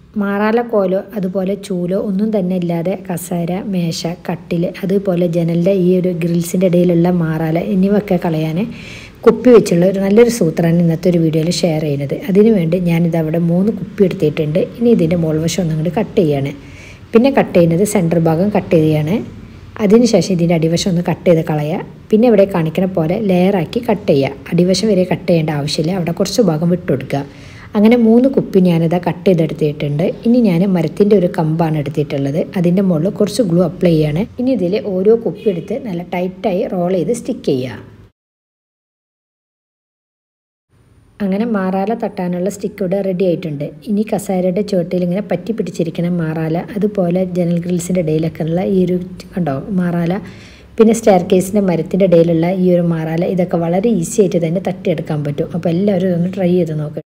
മാറാല കോലോ അതുപോലെ ചൂലോ ഒന്നും തന്നെ ഇല്ലാതെ കസേര മേശ കട്ടിൽ അതുപോലെ ജനലിൻ്റെ ഈ ഒരു ഗ്രിൽസിൻ്റെ ഇടയിലുള്ള മാറാല എന്നിവയൊക്കെ കളയാൻ കുപ്പി വെച്ചുള്ള ഒരു നല്ലൊരു സൂത്രമാണ് ഇന്നത്തെ ഒരു വീഡിയോയിൽ ഷെയർ ചെയ്യുന്നത് അതിനു വേണ്ടി ഞാനിത് അവിടെ മൂന്ന് കുപ്പി എടുത്തിട്ടുണ്ട് ഇനി ഇതിൻ്റെ മോൾവശം ഒന്നും കൂടി കട്ട് ചെയ്യാണ് പിന്നെ കട്ട് ചെയ്യുന്നത് സെൻറ്റർ ഭാഗം കട്ട് ചെയ്യുകയാണ് അതിനുശേഷം ഇതിൻ്റെ അടിവശം ഒന്ന് കട്ട് ചെയ്ത് കളയുക പിന്നെ ഇവിടെ കാണിക്കുന്ന പോലെ ലെയറാക്കി കട്ട് ചെയ്യുക അടിവശം വരെ കട്ട് ചെയ്യേണ്ട ആവശ്യമില്ല അവിടെ കുറച്ച് ഭാഗം വിട്ടുകൊടുക്കുക അങ്ങനെ മൂന്ന് കുപ്പി ഞാനിത് കട്ട് ചെയ്തെടുത്തിട്ടുണ്ട് ഇനി ഞാൻ മരത്തിൻ്റെ ഒരു കമ്പാണ് എടുത്തിട്ടുള്ളത് അതിൻ്റെ മുകളിൽ കുറച്ച് ഗ്ലൂ അപ്ലൈ ചെയ്യാണ് ഇനി ഇതിൽ ഓരോ കുപ്പി എടുത്ത് നല്ല ടൈറ്റായി റോൾ ചെയ്ത് സ്റ്റിക്ക് ചെയ്യുക അങ്ങനെ മാറാല തട്ടാനുള്ള സ്റ്റിക്ക് ഇവിടെ റെഡി ആയിട്ടുണ്ട് ഇനി കസേരയുടെ ചുവട്ടിൽ ഇങ്ങനെ പറ്റി പിടിച്ചിരിക്കുന്ന മാറാല അതുപോലെ ജനൽ ഗ്രിൽസിൻ്റെ ഇടയിലൊക്കെ ഉള്ള ഈ ഒരു കണ്ടോ മാറാല പിന്നെ സ്റ്റെയർ കേസിൻ്റെ മരത്തിൻ്റെ ഇടയിലുള്ള ഈ ഒരു മാറാല ഇതൊക്കെ വളരെ ഈസി ആയിട്ട് തന്നെ തട്ടിയെടുക്കാൻ പറ്റും അപ്പോൾ എല്ലാവരും ഇതൊന്ന് ട്രൈ ചെയ്ത് നോക്കുക